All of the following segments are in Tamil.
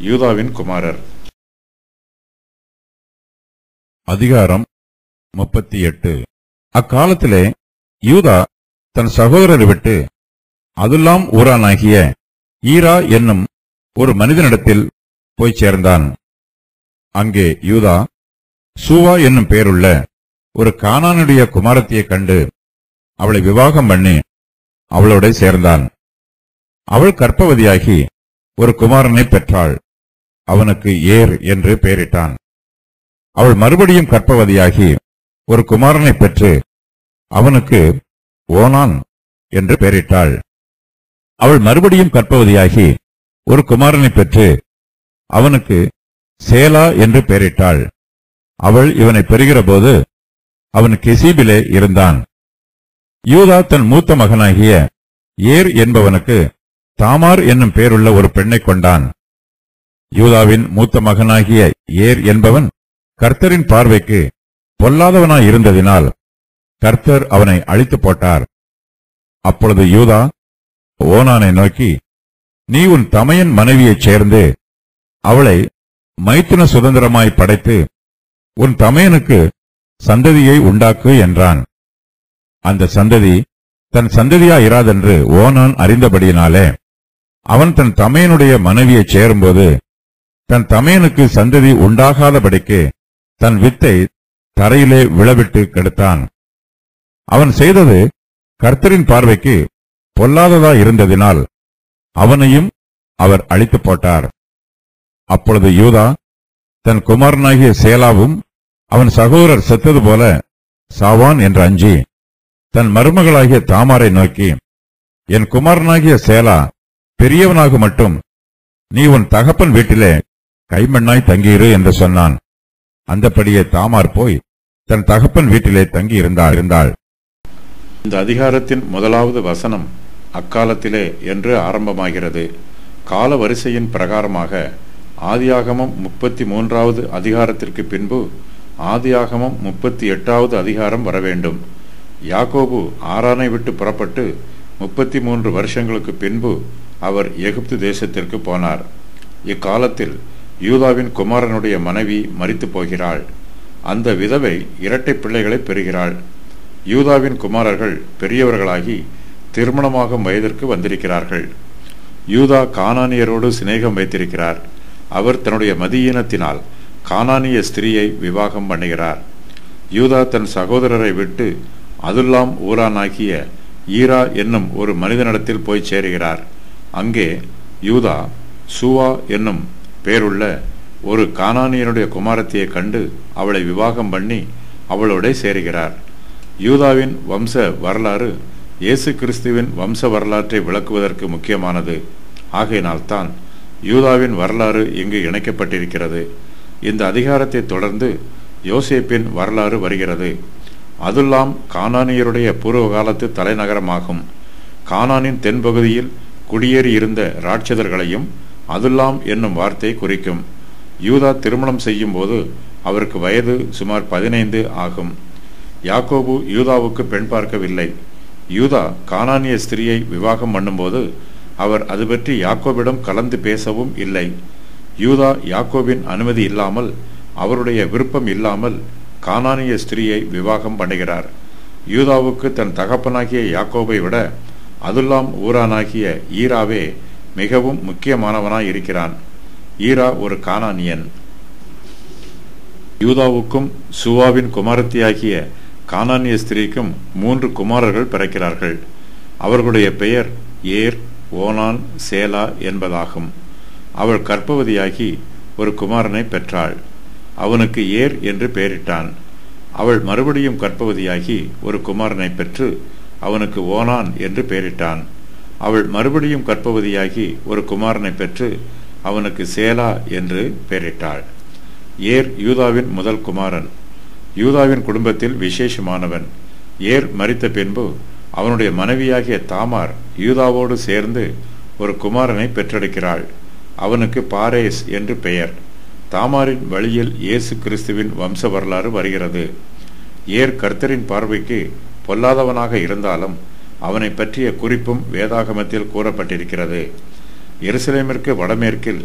யூதாவின் குமாரர் அதிகாரம் முப்பத்தி எட்டு அக்காலத்திலே யூதா தன் சகோதரரை விட்டு அதுல்லாம் ஊரானாகிய ஈரா என்னும் ஒரு மனிதனிடத்தில் போய் சேர்ந்தான் அங்கே யூதா சூவா என்னும் பெயருள்ள ஒரு கானானுடைய குமாரத்தியைக் கண்டு அவளை விவாகம் பண்ணி அவளோட சேர்ந்தான் அவள் கர்ப்பவதியாகி ஒரு குமாரனை பெற்றாள் அவனுக்கு ஏர் என்று பெயரிட்டான் அவள் மறுபடியும் கர்ப்பவதியாகி ஒரு குமாரனை பெற்று அவனுக்கு ஓனான் என்று பெயரிட்டாள் அவள் மறுபடியும் கர்ப்பவதியாகி ஒரு குமாரனை பெற்று அவனுக்கு சேலா என்று பெயரிட்டாள் அவள் இவனை பெறுகிறபோது அவன் கெசீபிலே இருந்தான் யூதா தன் மூத்த மகனாகிய ஏர் என்பவனுக்கு தாமார் என்னும் பெயருள்ள ஒரு பெண்ணைக் கொண்டான் யூதாவின் மூத்த மகனாகிய ஏர் என்பவன் கர்த்தரின் பார்வைக்கு பொல்லாதவனாய் இருந்ததினால் கர்த்தர் அவனை அழித்து போட்டார் அப்பொழுது யூதா ஓனானை நோக்கி நீ உன் தமையன் மனைவியைச் சேர்ந்து அவளை மைத்துன சுதந்திரமாய் படைத்து உன் தமையனுக்கு சந்ததியை உண்டாக்கு என்றான் அந்த சந்ததி தன் சந்ததியாயிராதென்று ஓனான் அறிந்தபடியினாலே அவன் தன் தமையனுடைய மனைவியைச் சேரும்போது தன் தமையனுக்கு சந்ததி உண்டாகாதபடிக்கு தன் வித்தை தரையிலே விழவிட்டு கெடுத்தான் அவன் செய்தது கர்த்தரின் பார்வைக்கு பொல்லாததா இருந்ததினால் அவனையும் அவர் அழித்து போட்டார் அப்பொழுது யூதா தன் குமாரனாகிய சேலாவும் அவன் சகோதரர் செத்தது போல சாவான் என்று அஞ்சி தன் மருமகளாகிய தாமாரை நோக்கி என் குமாரனாகிய சேலா பெரியவனாக மட்டும் நீ உன் தகப்பன் வீட்டிலே கைமண்ணாய் தங்கியிரு என்று சொன்னான் அந்தப்படியே தாமார் போய் தன் தகப்பன் வீட்டிலே தங்கி இருந்தாள் இருந்தாள் இந்த அதிகாரத்தின் முதலாவது வசனம் அக்காலத்திலே என்று ஆரம்பமாகிறது கால வரிசையின் பிரகாரமாக ஆதியாகமம் முப்பத்தி மூன்றாவது அதிகாரத்திற்கு பின்பு ஆதியாகமம் முப்பத்தி எட்டாவது அதிகாரம் வர வேண்டும் யாக்கோபு ஆரானை விட்டு புறப்பட்டு முப்பத்தி மூன்று வருஷங்களுக்கு பின்பு அவர் எகிப்து தேசத்திற்கு போனார் இக்காலத்தில் யூதாவின் குமாரனுடைய மனைவி மரித்து போகிறாள் அந்த விதவை இரட்டை பிள்ளைகளை பெறுகிறாள் யூதாவின் குமாரர்கள் பெரியவர்களாகி திருமணமாகும் வயதிற்கு வந்திருக்கிறார்கள் யூதா கானானியரோடு சிநேகம் வைத்திருக்கிறார் அவர் தன்னுடைய மதியீனத்தினால் கானானிய ஸ்திரீயை விவாகம் பண்ணுகிறார் யூதா தன் சகோதரரை விட்டு அதுல்லாம் ஊரானாகிய ஈரா என்னும் ஒரு மனிதனிடத்தில் போய் சேருகிறார் அங்கே யூதா சூவா என்னும் பேருள்ள ஒரு கானானியனுடைய குமாரத்தியை கண்டு அவளை விவாகம் பண்ணி அவளோட சேருகிறார் யூதாவின் வம்ச வரலாறு இயேசு கிறிஸ்துவின் வம்ச வரலாற்றை விளக்குவதற்கு முக்கியமானது ஆகையினால்தான் யூதாவின் வரலாறு இங்கு இணைக்கப்பட்டிருக்கிறது இந்த அதிகாரத்தை தொடர்ந்து யோசேப்பின் வரலாறு வருகிறது அதுல்லாம் கானானியருடைய பூர்வ காலத்து தலைநகரமாகும் கானானின் தென்பகுதியில் குடியேறி இருந்த ராட்சதர்களையும் அதுல்லாம் என்னும் வார்த்தை குறிக்கும் யூதா திருமணம் செய்யும் போது அவருக்கு வயது சுமார் பதினைந்து ஆகும் யாக்கோபு யூதாவுக்கு பெண் பார்க்கவில்லை யூதா கானானிய ஸ்திரியை விவாகம் பண்ணும்போது அவர் அது பற்றி யாக்கோபிடம் கலந்து பேசவும் இல்லை யூதா யாக்கோபின் அனுமதி இல்லாமல் அவருடைய விருப்பம் இல்லாமல் கானானிய ஸ்திரியை விவாகம் பண்ணுகிறார் யூதாவுக்கு தன் தகப்பனாகிய யாக்கோபை விட அதுல்லாம் ஊரானாகிய ஈராவே மிகவும் முக்கியமானவனாய் இருக்கிறான் ஈரா ஒரு கானானியன் யூதாவுக்கும் சுவாவின் குமாரத்தியாகிய கானானிய ஸ்திரீக்கும் மூன்று குமாரர்கள் பிறக்கிறார்கள் அவர்களுடைய பெயர் ஏர் ஓனான் சேலா என்பதாகும் அவள் கர்ப்பவதியாகி ஒரு குமாரனை பெற்றாள் அவனுக்கு ஏர் என்று பெயரிட்டான் அவள் மறுபடியும் கர்ப்பவதியாகி ஒரு குமாரனை பெற்று அவனுக்கு ஓனான் என்று பெயரிட்டான் அவள் மறுபடியும் கர்ப்பவதியாகி ஒரு குமாரனை பெற்று அவனுக்கு சேலா என்று பெயரிட்டாள் ஏர் யூதாவின் முதல் குமாரன் யூதாவின் குடும்பத்தில் விசேஷமானவன் ஏர் மரித்த பின்பு அவனுடைய மனைவியாகிய தாமார் யூதாவோடு சேர்ந்து ஒரு குமாரனை பெற்றெடுக்கிறாள் அவனுக்கு பாரேஸ் என்று பெயர் தாமாரின் வழியில் இயேசு கிறிஸ்துவின் வம்ச வரலாறு வருகிறது ஏர் கர்த்தரின் பார்வைக்கு பொல்லாதவனாக இருந்தாலும் அவனை பற்றிய குறிப்பும் வேதாகமத்தில் கூறப்பட்டிருக்கிறது எருசலேமிற்கு வடமேற்கில்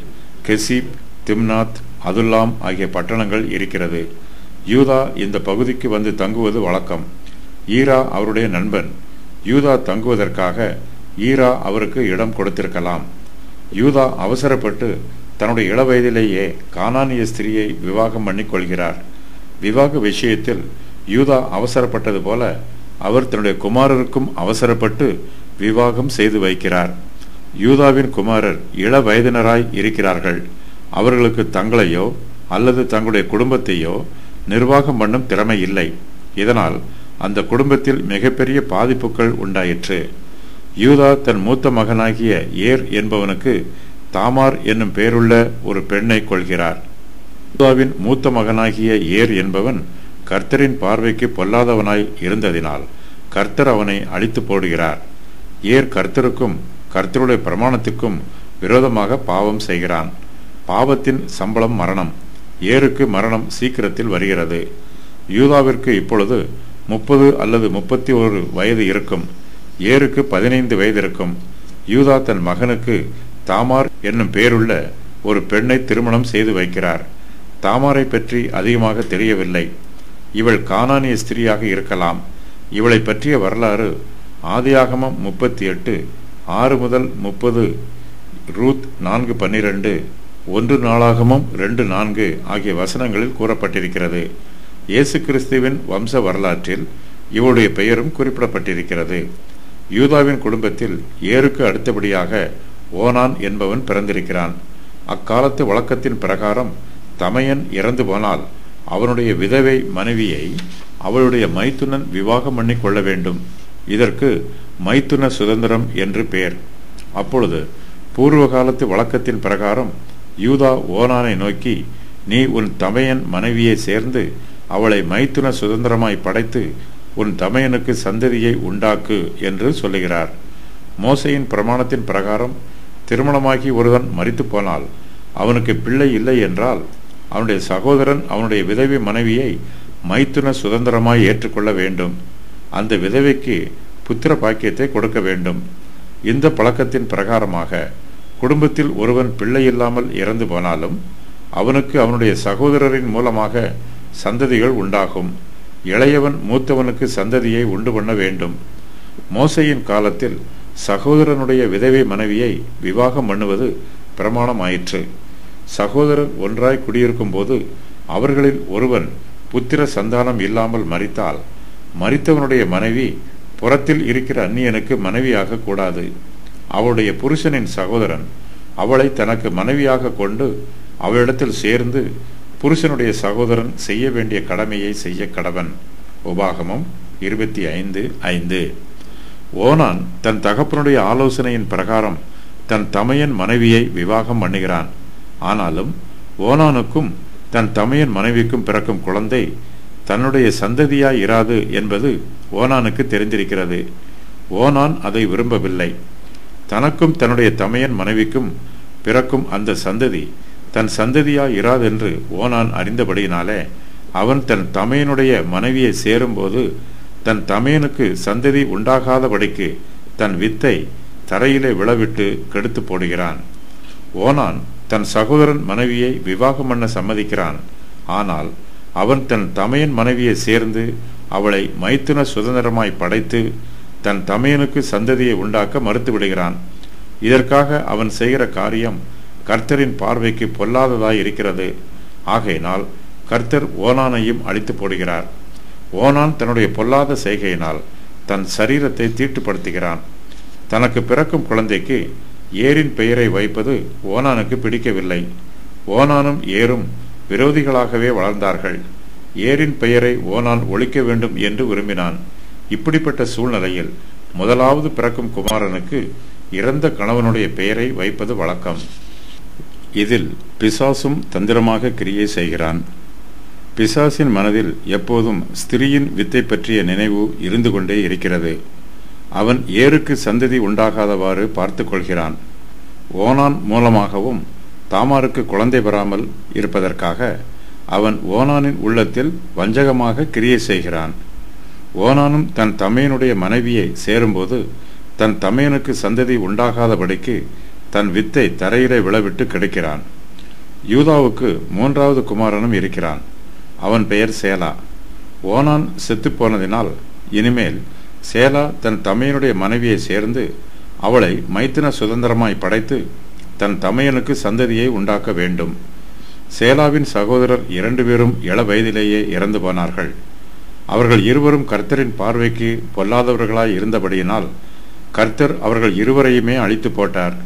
கெசிப் திம்னாத் அதுல்லாம் ஆகிய பட்டணங்கள் இருக்கிறது யூதா இந்த பகுதிக்கு வந்து தங்குவது வழக்கம் ஈரா அவருடைய நண்பன் யூதா தங்குவதற்காக ஈரா அவருக்கு இடம் கொடுத்திருக்கலாம் யூதா அவசரப்பட்டு தன்னுடைய இளவயதிலேயே கானானிய ஸ்திரியை விவாகம் பண்ணிக் கொள்கிறார் விவாக விஷயத்தில் யூதா அவசரப்பட்டது போல அவர் தன்னுடைய குமாரருக்கும் அவசரப்பட்டு விவாகம் செய்து வைக்கிறார் யூதாவின் குமாரர் இள வயதினராய் இருக்கிறார்கள் அவர்களுக்கு தங்களையோ அல்லது தங்களுடைய குடும்பத்தையோ நிர்வாகம் பண்ணும் திறமை இல்லை இதனால் அந்த குடும்பத்தில் மிகப்பெரிய பாதிப்புகள் உண்டாயிற்று யூதா தன் மூத்த மகனாகிய ஏர் என்பவனுக்கு தாமார் என்னும் பெயருள்ள ஒரு பெண்ணை கொள்கிறார் யூதாவின் மூத்த மகனாகிய ஏர் என்பவன் கர்த்தரின் பார்வைக்கு பொல்லாதவனாய் இருந்ததினால் கர்த்தர் அவனை அழித்து போடுகிறார் ஏர் கர்த்தருக்கும் கர்த்தருடைய பிரமாணத்துக்கும் விரோதமாக பாவம் செய்கிறான் பாவத்தின் சம்பளம் மரணம் ஏருக்கு மரணம் சீக்கிரத்தில் வருகிறது யூதாவிற்கு இப்பொழுது முப்பது அல்லது முப்பத்தி ஒரு வயது இருக்கும் ஏருக்கு பதினைந்து வயது இருக்கும் யூதா தன் மகனுக்கு தாமார் என்னும் பெயருள்ள ஒரு பெண்ணை திருமணம் செய்து வைக்கிறார் தாமாரை பற்றி அதிகமாக தெரியவில்லை இவள் கானானிய ஸ்திரியாக இருக்கலாம் இவளை பற்றிய வரலாறு ஆதியாகமம் முப்பத்தி எட்டு ஆறு முதல் முப்பது ரூத் நான்கு பன்னிரண்டு ஒன்று நாளாகமும் ரெண்டு நான்கு ஆகிய வசனங்களில் கூறப்பட்டிருக்கிறது இயேசு கிறிஸ்துவின் வம்ச வரலாற்றில் இவருடைய பெயரும் குறிப்பிடப்பட்டிருக்கிறது யூதாவின் குடும்பத்தில் ஏருக்கு அடுத்தபடியாக ஓனான் என்பவன் பிறந்திருக்கிறான் அக்காலத்து வழக்கத்தின் பிரகாரம் தமையன் இறந்து போனால் அவனுடைய விதவை மனைவியை அவளுடைய மைத்துனன் விவாகம் பண்ணி கொள்ள வேண்டும் இதற்கு மைத்துன சுதந்திரம் என்று பெயர் அப்பொழுது பூர்வ காலத்து வழக்கத்தின் பிரகாரம் யூதா ஓனானை நோக்கி நீ உன் தமையன் மனைவியை சேர்ந்து அவளை மைத்துன சுதந்திரமாய் படைத்து உன் தமையனுக்கு சந்ததியை உண்டாக்கு என்று சொல்லுகிறார் மோசையின் பிரமாணத்தின் பிரகாரம் திருமணமாகி ஒருவன் மறித்து போனால் அவனுக்கு பிள்ளை இல்லை என்றால் அவனுடைய சகோதரன் அவனுடைய விதவை மனைவியை மைத்துன சுதந்திரமாய் ஏற்றுக்கொள்ள வேண்டும் அந்த விதவைக்கு புத்திர பாக்கியத்தை கொடுக்க வேண்டும் இந்த பழக்கத்தின் பிரகாரமாக குடும்பத்தில் ஒருவன் பிள்ளை இல்லாமல் இறந்து போனாலும் அவனுக்கு அவனுடைய சகோதரரின் மூலமாக சந்ததிகள் உண்டாகும் இளையவன் மூத்தவனுக்கு சந்ததியை உண்டு பண்ண வேண்டும் மோசையின் காலத்தில் சகோதரனுடைய விதவை மனைவியை விவாகம் பண்ணுவது பிரமாணமாயிற்று சகோதரர் ஒன்றாய் குடியிருக்கும் போது அவர்களில் ஒருவன் புத்திர சந்தானம் இல்லாமல் மறித்தால் மறித்தவனுடைய மனைவி புறத்தில் இருக்கிற அந்நியனுக்கு மனைவியாக கூடாது அவளுடைய புருஷனின் சகோதரன் அவளை தனக்கு மனைவியாக கொண்டு அவளிடத்தில் சேர்ந்து புருஷனுடைய சகோதரன் செய்ய வேண்டிய கடமையை செய்ய கடவன் உபாகமம் இருபத்தி ஐந்து ஐந்து ஓனான் தன் தகப்பனுடைய ஆலோசனையின் பிரகாரம் தன் தமையன் மனைவியை விவாகம் பண்ணுகிறான் ஆனாலும் ஓனானுக்கும் தன் தமையன் மனைவிக்கும் பிறக்கும் குழந்தை தன்னுடைய சந்ததியாய் இராது என்பது ஓனானுக்கு தெரிந்திருக்கிறது ஓனான் அதை விரும்பவில்லை தனக்கும் தன்னுடைய தமையன் மனைவிக்கும் பிறக்கும் அந்த சந்ததி தன் சந்ததியாய் இராதென்று ஓனான் அறிந்தபடியினாலே அவன் தன் தமையனுடைய மனைவியை சேரும்போது தன் தமையனுக்கு சந்ததி உண்டாகாதபடிக்கு தன் வித்தை தரையிலே விழவிட்டு கெடுத்து போடுகிறான் ஓனான் தன் சகோதரன் மனைவியை விவாகம் பண்ண சம்மதிக்கிறான் ஆனால் அவன் தன் தமையன் மனைவியை சேர்ந்து அவளை மைத்துன சுதந்திரமாய் படைத்து தன் தமையனுக்கு சந்ததியை உண்டாக்க மறுத்து விடுகிறான் இதற்காக அவன் செய்கிற காரியம் கர்த்தரின் பார்வைக்கு பொல்லாததாய் இருக்கிறது ஆகையினால் கர்த்தர் ஓனானையும் அழித்து போடுகிறார் ஓனான் தன்னுடைய பொல்லாத செய்கையினால் தன் சரீரத்தை தீட்டுப்படுத்துகிறான் தனக்கு பிறக்கும் குழந்தைக்கு ஏரின் பெயரை வைப்பது ஓனானுக்கு பிடிக்கவில்லை ஓனானும் ஏரும் விரோதிகளாகவே வளர்ந்தார்கள் ஏரின் பெயரை ஓனான் ஒழிக்க வேண்டும் என்று விரும்பினான் இப்படிப்பட்ட சூழ்நிலையில் முதலாவது பிறக்கும் குமாரனுக்கு இறந்த கணவனுடைய பெயரை வைப்பது வழக்கம் இதில் பிசாசும் தந்திரமாக கிரியை செய்கிறான் பிசாசின் மனதில் எப்போதும் ஸ்திரியின் வித்தை பற்றிய நினைவு இருந்து கொண்டே இருக்கிறது அவன் ஏருக்கு சந்ததி உண்டாகாதவாறு பார்த்து கொள்கிறான் ஓனான் மூலமாகவும் தாமாருக்கு குழந்தை பெறாமல் இருப்பதற்காக அவன் ஓனானின் உள்ளத்தில் வஞ்சகமாக கிரியை செய்கிறான் ஓனானும் தன் தமையனுடைய மனைவியை சேரும்போது தன் தமையனுக்கு சந்ததி உண்டாகாதபடிக்கு தன் வித்தை தரையிலே விழவிட்டு கிடைக்கிறான் யூதாவுக்கு மூன்றாவது குமாரனும் இருக்கிறான் அவன் பெயர் சேலா ஓனான் செத்துப் போனதினால் இனிமேல் சேலா தன் தமையனுடைய மனைவியை சேர்ந்து அவளை மைத்தின சுதந்திரமாய் படைத்து தன் தமையனுக்கு சந்ததியை உண்டாக்க வேண்டும் சேலாவின் சகோதரர் இரண்டு பேரும் இள வயதிலேயே இறந்து போனார்கள் அவர்கள் இருவரும் கர்த்தரின் பார்வைக்கு பொல்லாதவர்களாய் இருந்தபடியினால் கர்த்தர் அவர்கள் இருவரையுமே அழித்து போட்டார்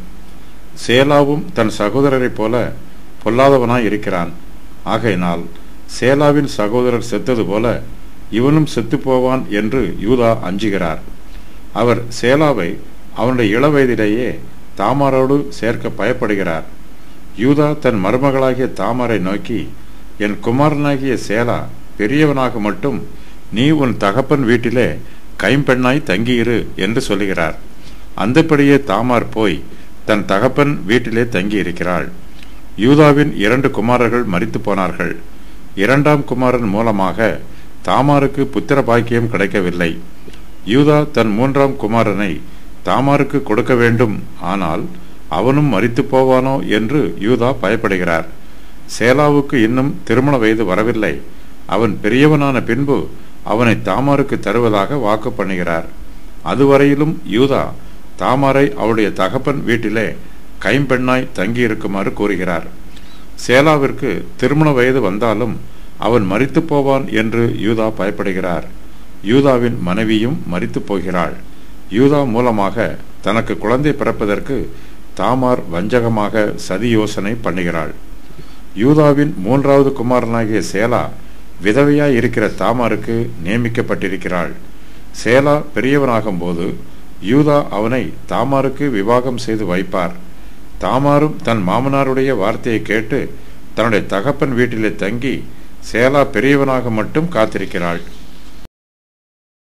சேலாவும் தன் சகோதரரைப் போல பொல்லாதவனாய் இருக்கிறான் ஆகையினால் சேலாவின் சகோதரர் செத்தது போல இவனும் செத்துப் போவான் என்று யூதா அஞ்சுகிறார் அவர் சேலாவை அவனுடைய இளவயதிலேயே தாமாரோடு சேர்க்க பயப்படுகிறார் யூதா தன் மருமகளாகிய தாமாரை நோக்கி என் குமாரனாகிய சேலா பெரியவனாக மட்டும் நீ உன் தகப்பன் வீட்டிலே கைம்பெண்ணாய் தங்கியிரு என்று சொல்லுகிறார் அந்தப்படியே தாமார் போய் தன் தகப்பன் வீட்டிலே தங்கியிருக்கிறாள் யூதாவின் இரண்டு குமாரர்கள் மரித்து போனார்கள் இரண்டாம் குமாரன் மூலமாக தாமாருக்கு புத்திர பாக்கியம் கிடைக்கவில்லை யூதா தன் மூன்றாம் குமாரனை தாமாருக்கு கொடுக்க வேண்டும் ஆனால் அவனும் மரித்து போவானோ என்று யூதா பயப்படுகிறார் சேலாவுக்கு இன்னும் திருமண வயது வரவில்லை அவன் பெரியவனான பின்பு அவனை தாமாருக்கு தருவதாக வாக்கு பண்ணுகிறார் அதுவரையிலும் யூதா தாமாரை அவளுடைய தகப்பன் வீட்டிலே கைம்பெண்ணாய் தங்கியிருக்குமாறு கூறுகிறார் சேலாவிற்கு திருமண வயது வந்தாலும் அவன் மரித்து போவான் என்று யூதா பயப்படுகிறார் யூதாவின் மனைவியும் மரித்து போகிறாள் யூதா மூலமாக தனக்கு குழந்தை பிறப்பதற்கு தாமார் வஞ்சகமாக சதி யோசனை பண்ணுகிறாள் யூதாவின் மூன்றாவது குமாரனாகிய சேலா விதவையாய் இருக்கிற தாமாருக்கு நியமிக்கப்பட்டிருக்கிறாள் சேலா பெரியவனாகும் போது யூதா அவனை தாமாருக்கு விவாகம் செய்து வைப்பார் தாமாரும் தன் மாமனாருடைய வார்த்தையை கேட்டு தன்னுடைய தகப்பன் வீட்டிலே தங்கி சேலா பெரியவனாக மட்டும் காத்திருக்கிறாள்